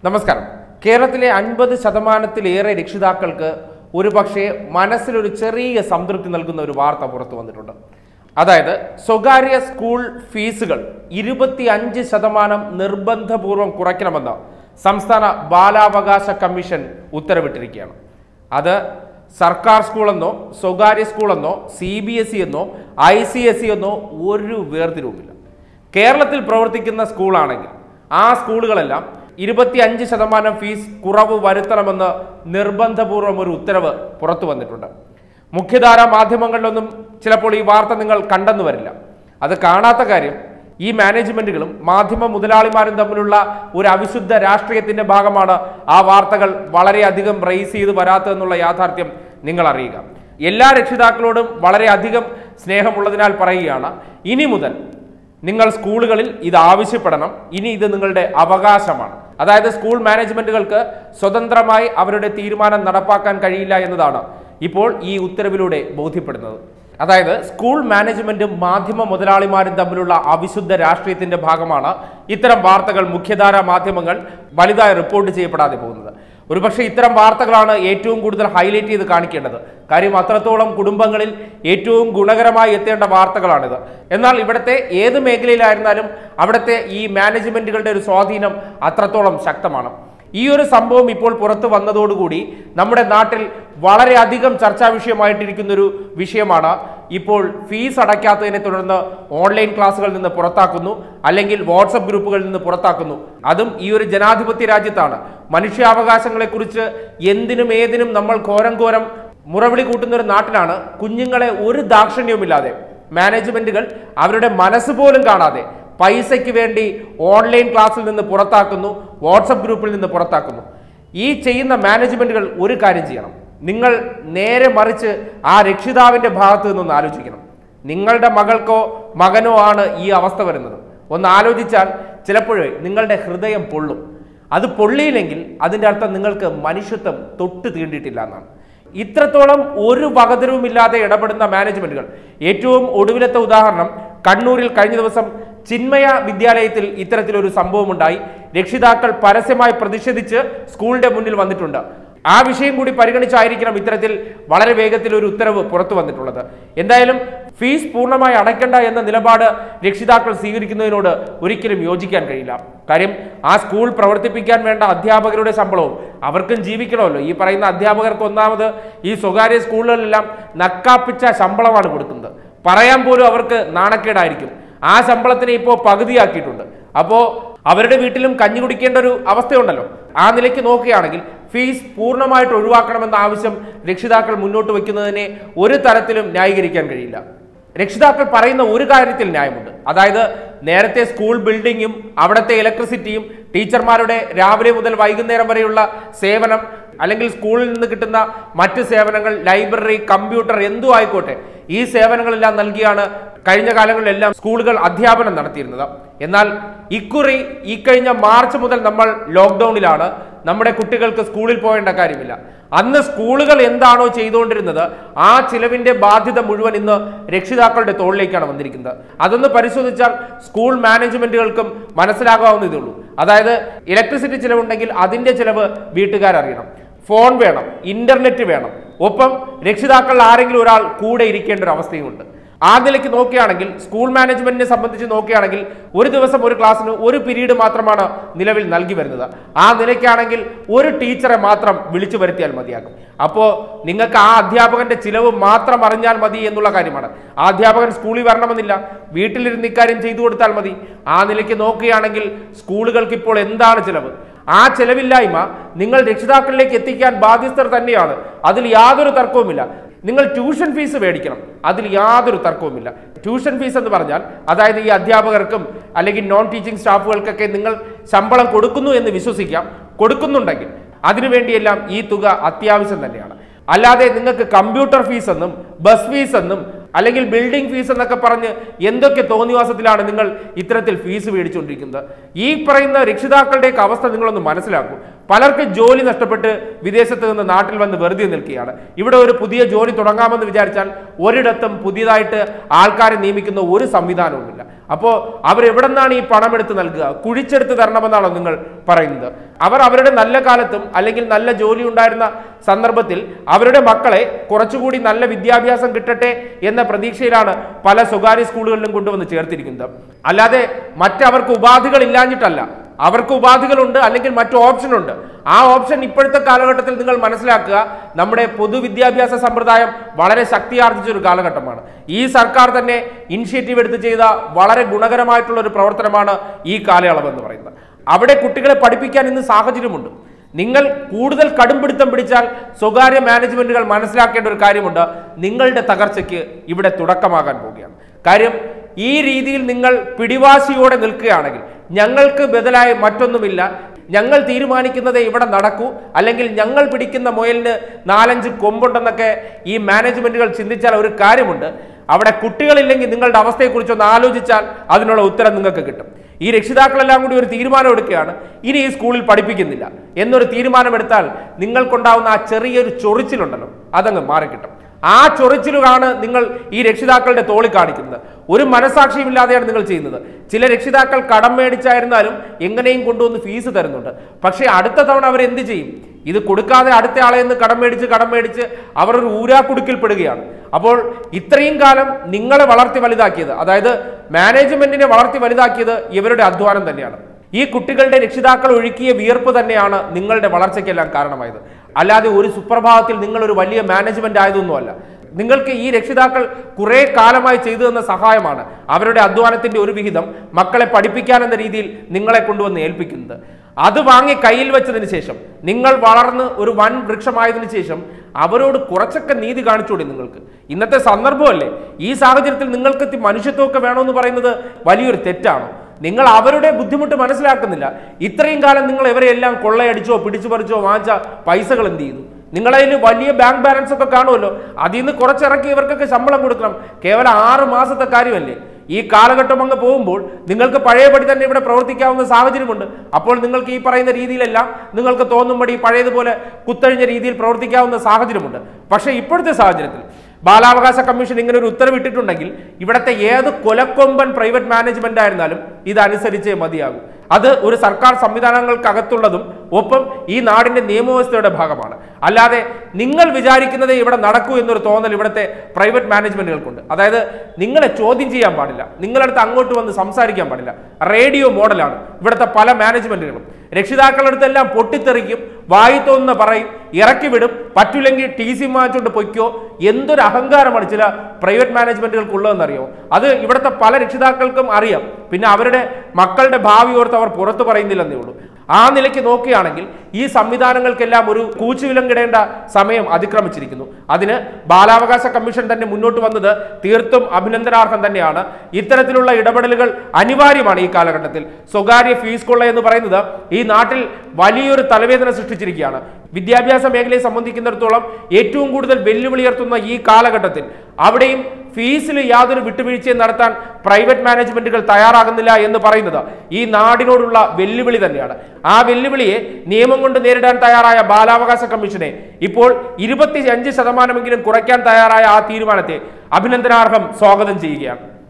നമസ്കാരം കേരളത്തിലെ അൻപത് ശതമാനത്തിലേറെ രക്ഷിതാക്കൾക്ക് ഒരു പക്ഷേ മനസ്സിലൊരു ചെറിയ സംതൃപ്തി നൽകുന്ന ഒരു വാർത്ത പുറത്തു വന്നിട്ടുണ്ട് അതായത് സ്വകാര്യ സ്കൂൾ ഫീസുകൾ ഇരുപത്തി അഞ്ച് ശതമാനം നിർബന്ധപൂർവം കുറയ്ക്കണമെന്ന് സംസ്ഥാന ബാലാവകാശ കമ്മീഷൻ ഉത്തരവിട്ടിരിക്കുകയാണ് അത് സർക്കാർ സ്കൂളെന്നോ സ്വകാര്യ സ്കൂളെന്നോ സി ബി എസ് ഇ എന്നോ ഐ സി എസ് ഇ എന്നോ ഒരു വേർതിരിവുമില്ല കേരളത്തിൽ പ്രവർത്തിക്കുന്ന സ്കൂളാണെങ്കിൽ ആ സ്കൂളുകളെല്ലാം ഇരുപത്തി അഞ്ച് ശതമാനം ഫീസ് കുറവ് വരുത്തണമെന്ന് നിർബന്ധപൂർവ്വം ഒരു ഉത്തരവ് പുറത്തു വന്നിട്ടുണ്ട് മുഖ്യധാര മാധ്യമങ്ങളിലൊന്നും ചിലപ്പോൾ ഈ വാർത്ത നിങ്ങൾ കണ്ടെന്നു വരില്ല അത് കാണാത്ത കാര്യം ഈ മാനേജ്മെന്റുകളും മാധ്യമ മുതലാളിമാരും തമ്മിലുള്ള ഒരു അവിശുദ്ധ രാഷ്ട്രീയത്തിന്റെ ഭാഗമാണ് ആ വാർത്തകൾ വളരെയധികം റേസ് ചെയ്ത് വരാത്തതെന്നുള്ള യാഥാർത്ഥ്യം നിങ്ങൾ അറിയുക എല്ലാ രക്ഷിതാക്കളോടും വളരെയധികം സ്നേഹമുള്ളതിനാൽ പറയുകയാണ് ഇനി മുതൽ നിങ്ങൾ സ്കൂളുകളിൽ ഇത് ആവശ്യപ്പെടണം ഇനി ഇത് നിങ്ങളുടെ അവകാശമാണ് അതായത് സ്കൂൾ മാനേജ്മെന്റുകൾക്ക് സ്വതന്ത്രമായി അവരുടെ തീരുമാനം നടപ്പാക്കാൻ കഴിയില്ല എന്നതാണ് ഇപ്പോൾ ഈ ഉത്തരവിലൂടെ ബോധ്യപ്പെടുന്നത് അതായത് സ്കൂൾ മാനേജ്മെന്റും മാധ്യമ മുതലാളിമാരും തമ്മിലുള്ള അവിശുദ്ധ രാഷ്ട്രീയത്തിന്റെ ഭാഗമാണ് ഇത്തരം വാർത്തകൾ മുഖ്യധാര മാധ്യമങ്ങൾ വലുതായി റിപ്പോർട്ട് ചെയ്യപ്പെടാതെ പോകുന്നത് ഒരുപക്ഷെ ഇത്തരം വാർത്തകളാണ് ഏറ്റവും കൂടുതൽ ഹൈലൈറ്റ് ചെയ്ത് കാണിക്കേണ്ടത് കാര്യം അത്രത്തോളം കുടുംബങ്ങളിൽ ഏറ്റവും ഗുണകരമായി എത്തേണ്ട വാർത്തകളാണിത് എന്നാൽ ഇവിടുത്തെ ഏത് മേഖലയിലായിരുന്നാലും അവിടുത്തെ ഈ മാനേജ്മെന്റുകളുടെ ഒരു സ്വാധീനം അത്രത്തോളം ശക്തമാണ് ഈ ഒരു സംഭവം ഇപ്പോൾ പുറത്തു വന്നതോടുകൂടി നമ്മുടെ നാട്ടിൽ വളരെയധികം ചർച്ചാ വിഷയമായിട്ടിരിക്കുന്ന ഒരു വിഷയമാണ് ഇപ്പോൾ ഫീസ് അടയ്ക്കാത്തതിനെ തുടർന്ന് ഓൺലൈൻ ക്ലാസ്സുകളിൽ നിന്ന് പുറത്താക്കുന്നു അല്ലെങ്കിൽ വാട്സപ്പ് ഗ്രൂപ്പുകളിൽ നിന്ന് പുറത്താക്കുന്നു അതും ഈ ഒരു ജനാധിപത്യ രാജ്യത്താണ് മനുഷ്യാവകാശങ്ങളെക്കുറിച്ച് എന്തിനും ഏതിനും നമ്മൾ ഘോരം ഘോരം മുറവിളി കൂട്ടുന്ന ഒരു നാട്ടിലാണ് കുഞ്ഞുങ്ങളെ ഒരു ദാക്ഷിണ്യവുമില്ലാതെ മാനേജ്മെന്റുകൾ അവരുടെ മനസ്സ് പോലും കാണാതെ പൈസയ്ക്ക് വേണ്ടി ഓൺലൈൻ ക്ലാസ്സിൽ നിന്ന് പുറത്താക്കുന്നു വാട്സപ്പ് ഗ്രൂപ്പിൽ നിന്ന് പുറത്താക്കുന്നു ഈ ചെയ്യുന്ന മാനേജ്മെന്റുകൾ ഒരു കാര്യം ചെയ്യണം നിങ്ങൾ നേരെ മറിച്ച് ആ രക്ഷിതാവിന്റെ ഭാഗത്ത് നിന്നൊന്ന് ആലോചിക്കണം നിങ്ങളുടെ മകൾക്കോ മകനോ ആണ് ഈ അവസ്ഥ വരുന്നത് ഒന്ന് ആലോചിച്ചാൽ ചിലപ്പോഴേ നിങ്ങളുടെ ഹൃദയം പൊള്ളും അത് പൊള്ളിയില്ലെങ്കിൽ അതിൻ്റെ അർത്ഥം നിങ്ങൾക്ക് മനുഷ്യത്വം തൊട്ട് തീണ്ടിയിട്ടില്ല എന്നാണ് ഇത്രത്തോളം ഒരു വകതിരവുമില്ലാതെ ഇടപെടുന്ന മാനേജ്മെന്റുകൾ ഏറ്റവും ഒടുവിലത്തെ ഉദാഹരണം കണ്ണൂരിൽ കഴിഞ്ഞ ദിവസം ചിന്മയ വിദ്യാലയത്തിൽ ഇത്തരത്തിലൊരു സംഭവമുണ്ടായി രക്ഷിതാക്കൾ പരസ്യമായി പ്രതിഷേധിച്ച് സ്കൂളിന്റെ മുന്നിൽ വന്നിട്ടുണ്ട് ആ വിഷയം കൂടി പരിഗണിച്ചായിരിക്കണം ഇത്തരത്തിൽ വളരെ വേഗത്തിൽ ഒരു ഉത്തരവ് പുറത്തു വന്നിട്ടുള്ളത് എന്തായാലും ഫീസ് പൂർണ്ണമായി അടയ്ക്കണ്ട എന്ന നിലപാട് രക്ഷിതാക്കൾ സ്വീകരിക്കുന്നതിനോട് ഒരിക്കലും യോജിക്കാൻ കഴിയില്ല കാര്യം ആ സ്കൂൾ പ്രവർത്തിപ്പിക്കാൻ വേണ്ട അധ്യാപകരുടെ ശമ്പളവും അവർക്കും ജീവിക്കണമല്ലോ ഈ പറയുന്ന അധ്യാപകർക്ക് ഒന്നാമത് ഈ സ്വകാര്യ സ്കൂളുകളിലെല്ലാം നക്കാപ്പിച്ച ശമ്പളമാണ് കൊടുക്കുന്നത് പറയാൻ പോലും അവർക്ക് നാണക്കേടായിരിക്കും ആ ശമ്പളത്തിന് ഇപ്പോൾ പകുതിയാക്കിയിട്ടുണ്ട് അപ്പോൾ അവരുടെ വീട്ടിലും കഞ്ഞി കുടിക്കേണ്ട ഒരു അവസ്ഥയുണ്ടല്ലോ ആ നിലയ്ക്ക് നോക്കുകയാണെങ്കിൽ ഫീസ് പൂർണ്ണമായിട്ട് ഒഴിവാക്കണമെന്ന ആവശ്യം രക്ഷിതാക്കൾ മുന്നോട്ട് വയ്ക്കുന്നതിനെ ഒരു തരത്തിലും ന്യായീകരിക്കാൻ കഴിയില്ല രക്ഷിതാക്കൾ പറയുന്ന ഒരു കാര്യത്തിൽ ന്യായമുണ്ട് അതായത് നേരത്തെ സ്കൂൾ ബിൽഡിങ്ങും അവിടുത്തെ ഇലക്ട്രിസിറ്റിയും ടീച്ചർമാരുടെ രാവിലെ മുതൽ വൈകുന്നേരം വരെയുള്ള സേവനം അല്ലെങ്കിൽ സ്കൂളിൽ നിന്ന് കിട്ടുന്ന മറ്റ് സേവനങ്ങൾ ലൈബ്രറി കമ്പ്യൂട്ടർ എന്തു ആയിക്കോട്ടെ ഈ സേവനങ്ങളെല്ലാം നൽകിയാണ് കഴിഞ്ഞ കാലങ്ങളിലെല്ലാം സ്കൂളുകൾ അധ്യാപനം നടത്തിയിരുന്നത് എന്നാൽ ഇക്കുറി ഈ കഴിഞ്ഞ മാർച്ച് മുതൽ നമ്മൾ ലോക്ക്ഡൌണിലാണ് നമ്മുടെ കുട്ടികൾക്ക് സ്കൂളിൽ പോകേണ്ട കാര്യമില്ല അന്ന് സ്കൂളുകൾ എന്താണോ ചെയ്തുകൊണ്ടിരുന്നത് ആ ചിലവിന്റെ ബാധ്യത മുഴുവൻ ഇന്ന് രക്ഷിതാക്കളുടെ തോളിലേക്കാണ് വന്നിരിക്കുന്നത് അതൊന്ന് പരിശോധിച്ചാൽ സ്കൂൾ മാനേജ്മെന്റുകൾക്കും മനസ്സിലാകാവുന്ന ഇതേ ഉള്ളൂ അതായത് ഇലക്ട്രിസിറ്റി ചിലവുണ്ടെങ്കിൽ അതിന്റെ ചിലവ് വീട്ടുകാരറിയണം ഫോൺ വേണം ഇന്റർനെറ്റ് വേണം ഒപ്പം രക്ഷിതാക്കൾ ആരെങ്കിലും ഒരാൾ കൂടെ ഇരിക്കേണ്ട ഒരു അവസ്ഥയുമുണ്ട് ആ നിലയ്ക്ക് നോക്കുകയാണെങ്കിൽ സ്കൂൾ മാനേജ്മെന്റിനെ സംബന്ധിച്ച് നോക്കുകയാണെങ്കിൽ ഒരു ദിവസം ഒരു ക്ലാസ്സിന് ഒരു പീരീഡ് മാത്രമാണ് നിലവിൽ നൽകി വരുന്നത് ആ നിലയ്ക്കാണെങ്കിൽ ഒരു ടീച്ചറെ മാത്രം വിളിച്ചു വരുത്തിയാൽ മതിയാകും അപ്പോൾ നിങ്ങൾക്ക് ആ അധ്യാപകന്റെ ചിലവ് മാത്രം അറിഞ്ഞാൽ മതി എന്നുള്ള കാര്യമാണ് ആ അധ്യാപകൻ സ്കൂളിൽ വരണമെന്നില്ല വീട്ടിലിരുന്ന് ഇക്കാര്യം ചെയ്തു കൊടുത്താൽ മതി ആ നിലയ്ക്ക് നോക്കുകയാണെങ്കിൽ സ്കൂളുകൾക്ക് ഇപ്പോൾ എന്താണ് ചിലവ് ആ ചെലവില്ലായ്മ നിങ്ങൾ രക്ഷിതാക്കളിലേക്ക് എത്തിക്കാൻ ബാധ്യസ്ഥർ തന്നെയാണ് അതിൽ യാതൊരു തർക്കവുമില്ല നിങ്ങൾ ട്യൂഷൻ ഫീസ് മേടിക്കണം അതിൽ യാതൊരു തർക്കവുമില്ല ട്യൂഷൻ ഫീസ് എന്ന് പറഞ്ഞാൽ അതായത് ഈ അധ്യാപകർക്കും അല്ലെങ്കിൽ നോൺ ടീച്ചിങ് സ്റ്റാഫുകൾക്കൊക്കെ നിങ്ങൾ ശമ്പളം കൊടുക്കുന്നു എന്ന് വിശ്വസിക്കാം കൊടുക്കുന്നുണ്ടെങ്കിൽ അതിനുവേണ്ടിയെല്ലാം ഈ തുക അത്യാവശ്യം തന്നെയാണ് അല്ലാതെ നിങ്ങൾക്ക് കമ്പ്യൂട്ടർ ഫീസ് എന്നും ബസ് ഫീസ് എന്നും അല്ലെങ്കിൽ ബിൽഡിംഗ് ഫീസ് എന്നൊക്കെ പറഞ്ഞ് എന്തൊക്കെ തോന്നിവാസത്തിലാണ് നിങ്ങൾ ഇത്തരത്തിൽ ഫീസ് മേടിച്ചുകൊണ്ടിരിക്കുന്നത് ഈ പറയുന്ന രക്ഷിതാക്കളുടെയൊക്കെ അവസ്ഥ നിങ്ങളൊന്ന് മനസ്സിലാക്കൂ പലർക്കും ജോലി നഷ്ടപ്പെട്ട് വിദേശത്ത് നിന്ന് നാട്ടിൽ വന്ന് വെറുതെ നിൽക്കുകയാണ് ഇവിടെ ഒരു പുതിയ ജോലി തുടങ്ങാമെന്ന് വിചാരിച്ചാൽ ഒരിടത്തും പുതിയതായിട്ട് ആൾക്കാരെ നിയമിക്കുന്ന ഒരു സംവിധാനവുമില്ല അപ്പോൾ അവരെവിടെ നിന്നാണ് ഈ പണം എടുത്ത് നൽകുക കുഴിച്ചെടുത്ത് തരണമെന്നാണോ നിങ്ങൾ പറയുന്നത് അവർ അവരുടെ നല്ല കാലത്തും അല്ലെങ്കിൽ നല്ല ജോലി ഉണ്ടായിരുന്ന സന്ദർഭത്തിൽ അവരുടെ മക്കളെ കുറച്ചുകൂടി നല്ല വിദ്യാഭ്യാസം കിട്ടട്ടെ എന്ന പ്രതീക്ഷയിലാണ് പല സ്വകാര്യ സ്കൂളുകളിലും കൊണ്ടുവന്ന് ചേർത്തിരിക്കുന്നത് അല്ലാതെ മറ്റവർക്ക് ഉപാധികൾ ഇല്ലാഞ്ഞിട്ടല്ല അവർക്ക് ഉപാധികളുണ്ട് അല്ലെങ്കിൽ മറ്റു ഓപ്ഷൻ ഉണ്ട് ആ ഓപ്ഷൻ ഇപ്പോഴത്തെ കാലഘട്ടത്തിൽ നിങ്ങൾ മനസ്സിലാക്കുക നമ്മുടെ പൊതുവിദ്യാഭ്യാസ സമ്പ്രദായം വളരെ ശക്തിയാർജിച്ച ഒരു കാലഘട്ടമാണ് ഈ സർക്കാർ തന്നെ ഇനിഷ്യേറ്റീവ് എടുത്ത് ചെയ്ത വളരെ ഗുണകരമായിട്ടുള്ള ഒരു പ്രവർത്തനമാണ് ഈ കാലയളവ് എന്ന് പറയുന്നത് അവിടെ കുട്ടികളെ പഠിപ്പിക്കാൻ ഇന്ന് സാഹചര്യമുണ്ട് നിങ്ങൾ കൂടുതൽ കടുംപിടുത്തം പിടിച്ചാൽ സ്വകാര്യ മാനേജ്മെന്റുകൾ മനസ്സിലാക്കേണ്ട ഒരു കാര്യമുണ്ട് നിങ്ങളുടെ തകർച്ചയ്ക്ക് ഇവിടെ തുടക്കമാകാൻ പോവുകയാണ് കാര്യം ഈ രീതിയിൽ നിങ്ങൾ പിടിവാശിയോടെ നിൽക്കുകയാണെങ്കിൽ ഞങ്ങൾക്ക് ബദലായി മറ്റൊന്നുമില്ല ഞങ്ങൾ തീരുമാനിക്കുന്നതേ ഇവിടെ നടക്കൂ അല്ലെങ്കിൽ ഞങ്ങൾ പിടിക്കുന്ന മുയലിന് നാലഞ്ച് കൊമ്പുണ്ടെന്നൊക്കെ ഈ മാനേജ്മെന്റുകൾ ചിന്തിച്ചാൽ ഒരു കാര്യമുണ്ട് അവിടെ കുട്ടികളില്ലെങ്കിൽ നിങ്ങളുടെ അവസ്ഥയെക്കുറിച്ച് ഒന്ന് ആലോചിച്ചാൽ അതിനുള്ള ഉത്തരം നിങ്ങൾക്ക് കിട്ടും ഈ രക്ഷിതാക്കളെല്ലാം കൂടി ഒരു തീരുമാനം എടുക്കുകയാണ് ഇനി ഈ സ്കൂളിൽ പഠിപ്പിക്കുന്നില്ല എന്നൊരു തീരുമാനമെടുത്താൽ നിങ്ങൾക്കുണ്ടാവുന്ന ആ ചെറിയൊരു ചൊറിച്ചിലുണ്ടല്ലോ അതങ്ങ് മാറിക്കിട്ടും ആ ചൊറിച്ചിലുകളാണ് നിങ്ങൾ ഈ രക്ഷിതാക്കളുടെ തോളി കാണിക്കുന്നത് ഒരു മനസാക്ഷിയുമില്ലാതെയാണ് നിങ്ങൾ ചെയ്യുന്നത് ചില രക്ഷിതാക്കൾ കടം മേടിച്ചായിരുന്നാലും എങ്ങനെയും കൊണ്ടുവന്ന് ഫീസ് തരുന്നുണ്ട് പക്ഷേ അടുത്ത തവണ അവർ എന്ത് ചെയ്യും ഇത് കൊടുക്കാതെ അടുത്ത ആളെ നിന്ന് കടം മേടിച്ച് കടം മേടിച്ച് അവർ ഒരു ഊരാക്കുടുക്കിൽ പെടുകയാണ് അപ്പോൾ ഇത്രയും കാലം നിങ്ങളെ വളർത്തി വലുതാക്കിയത് അതായത് മാനേജ്മെന്റിനെ വളർത്തി വലുതാക്കിയത് ഇവരുടെ അധ്വാനം തന്നെയാണ് ഈ കുട്ടികളുടെ രക്ഷിതാക്കൾ ഒഴുക്കിയ വിയർപ്പ് തന്നെയാണ് നിങ്ങളുടെ വളർച്ചയ്ക്കെല്ലാം കാരണമായത് അല്ലാതെ ഒരു സുപ്രഭാതത്തിൽ നിങ്ങൾ ഒരു വലിയ മാനേജ്മെന്റ് ആയതൊന്നുമല്ല നിങ്ങൾക്ക് ഈ രക്ഷിതാക്കൾ കുറെ കാലമായി ചെയ്തു തന്ന സഹായമാണ് അവരുടെ അധ്വാനത്തിന്റെ ഒരു വിഹിതം മക്കളെ പഠിപ്പിക്കാൻ എന്ന രീതിയിൽ നിങ്ങളെ കൊണ്ടുവന്ന് ഏൽപ്പിക്കുന്നത് അത് വാങ്ങി കയ്യിൽ വെച്ചതിന് ശേഷം നിങ്ങൾ വളർന്ന് ഒരു വൻ വൃക്ഷമായതിനു ശേഷം അവരോട് കുറച്ചൊക്കെ നീതി കാണിച്ചൂടെ നിങ്ങൾക്ക് ഇന്നത്തെ സന്ദർഭമല്ലേ ഈ സാഹചര്യത്തിൽ നിങ്ങൾക്ക് ഇത്തി മനുഷ്യത്വമൊക്കെ വേണമെന്ന് പറയുന്നത് വലിയൊരു തെറ്റാണ് നിങ്ങൾ അവരുടെ ബുദ്ധിമുട്ട് മനസ്സിലാക്കുന്നില്ല ഇത്രയും കാലം നിങ്ങൾ ഇവരെല്ലാം കൊള്ളയടിച്ചോ പിടിച്ചു പറിച്ചോ വാങ്ങിച്ച പൈസകൾ എന്ത് ചെയ്തു നിങ്ങളതിൽ വലിയ ബാങ്ക് ബാലൻസ് ഒക്കെ കാണുമല്ലോ അതിൽ നിന്ന് കുറച്ചിറക്കി ഇവർക്കൊക്കെ ശമ്പളം കൊടുക്കണം കേവലം ആറ് മാസത്തെ കാര്യമല്ലേ ഈ കാലഘട്ടം അങ്ങ് പോകുമ്പോൾ നിങ്ങൾക്ക് പഴയപടി തന്നെ ഇവിടെ പ്രവർത്തിക്കാവുന്ന സാഹചര്യമുണ്ട് അപ്പോൾ നിങ്ങൾക്ക് ഈ പറയുന്ന രീതിയിലെല്ലാം നിങ്ങൾക്ക് തോന്നുമ്പടി പഴയതുപോലെ കുത്തഴിഞ്ഞ രീതിയിൽ പ്രവർത്തിക്കാവുന്ന സാഹചര്യമുണ്ട് പക്ഷേ ഇപ്പോഴത്തെ സാഹചര്യത്തിൽ ബാലാവകാശ കമ്മീഷൻ ഇങ്ങനെ ഒരു ഉത്തരവിട്ടിട്ടുണ്ടെങ്കിൽ ഇവിടുത്തെ ഏത് കൊലക്കൊമ്പൻ പ്രൈവറ്റ് മാനേജ്മെന്റ് ആയിരുന്നാലും ഇതനുസരിച്ചേ മതിയാകും അത് ഒരു സർക്കാർ സംവിധാനങ്ങൾക്കകത്തുള്ളതും ഒപ്പം ഈ നാടിന്റെ നിയമവ്യവസ്ഥയുടെ ഭാഗമാണ് അല്ലാതെ നിങ്ങൾ വിചാരിക്കുന്നതേ ഇവിടെ നടക്കൂ എന്നൊരു തോന്നൽ ഇവിടുത്തെ പ്രൈവറ്റ് മാനേജ്മെന്റുകൾക്കുണ്ട് അതായത് നിങ്ങളെ ചോദ്യം ചെയ്യാൻ പാടില്ല നിങ്ങളടുത്ത് അങ്ങോട്ട് വന്ന് സംസാരിക്കാൻ പാടില്ല റേഡിയോ മോഡലാണ് ഇവിടുത്തെ പല മാനേജ്മെന്റുകളും രക്ഷിതാക്കളുടെ അടുത്തെല്ലാം പൊട്ടിത്തെറിക്കും വായി തോന്നുന്ന പറയും ഇറക്കി വിടും പറ്റില്ലെങ്കിൽ ടി സി വാങ്ങിച്ചുകൊണ്ട് പൊയ്ക്കോ എന്തൊരു അഹങ്കാരമാണ് ചില പ്രൈവറ്റ് മാനേജ്മെന്റുകൾക്ക് ഉള്ളതെന്നറിയോ അത് ഇവിടുത്തെ പല രക്ഷിതാക്കൾക്കും അറിയാം പിന്നെ അവരുടെ മക്കളുടെ ഭാവി ഓർത്ത് അവർ പുറത്തു പറയുന്നില്ലെന്നേ ഉള്ളൂ ആ നിലയ്ക്ക് നോക്കുകയാണെങ്കിൽ ഈ സംവിധാനങ്ങൾക്കെല്ലാം ഒരു കൂച്ചുവിലങ്ങിടേണ്ട സമയം അതിക്രമിച്ചിരിക്കുന്നു അതിന് ബാലാവകാശ കമ്മീഷൻ തന്നെ മുന്നോട്ട് വന്നത് തീർത്തും അഭിനന്ദനാർഹം തന്നെയാണ് ഇത്തരത്തിലുള്ള ഇടപെടലുകൾ അനിവാര്യമാണ് ഈ കാലഘട്ടത്തിൽ സ്വകാര്യ ഫീസ് കൊള്ള എന്ന് പറയുന്നത് ഈ നാട്ടിൽ വലിയൊരു തലവേദന സൃഷ്ടിച്ചിരിക്കുകയാണ് വിദ്യാഭ്യാസ മേഖലയെ സംബന്ധിക്കുന്നിടത്തോളം ഏറ്റവും കൂടുതൽ വെല്ലുവിളി ഉയർത്തുന്ന ഈ കാലഘട്ടത്തിൽ അവിടെയും ഫീസിൽ യാതൊരു വിട്ടുവീഴ്ചയും നടത്താൻ പ്രൈവറ്റ് മാനേജ്മെന്റുകൾ തയ്യാറാകുന്നില്ല എന്ന് പറയുന്നത് ഈ നാടിനോടുള്ള വെല്ലുവിളി തന്നെയാണ് ആ വെല്ലുവിളിയെ നിയമം കൊണ്ട് നേരിടാൻ തയ്യാറായ ബാലാവകാശ കമ്മീഷനെ ഇപ്പോൾ ഇരുപത്തി അഞ്ച് ശതമാനമെങ്കിലും കുറയ്ക്കാൻ തയ്യാറായ ആ തീരുമാനത്തെ അഭിനന്ദനാർഹം സ്വാഗതം ചെയ്യുകയാണ്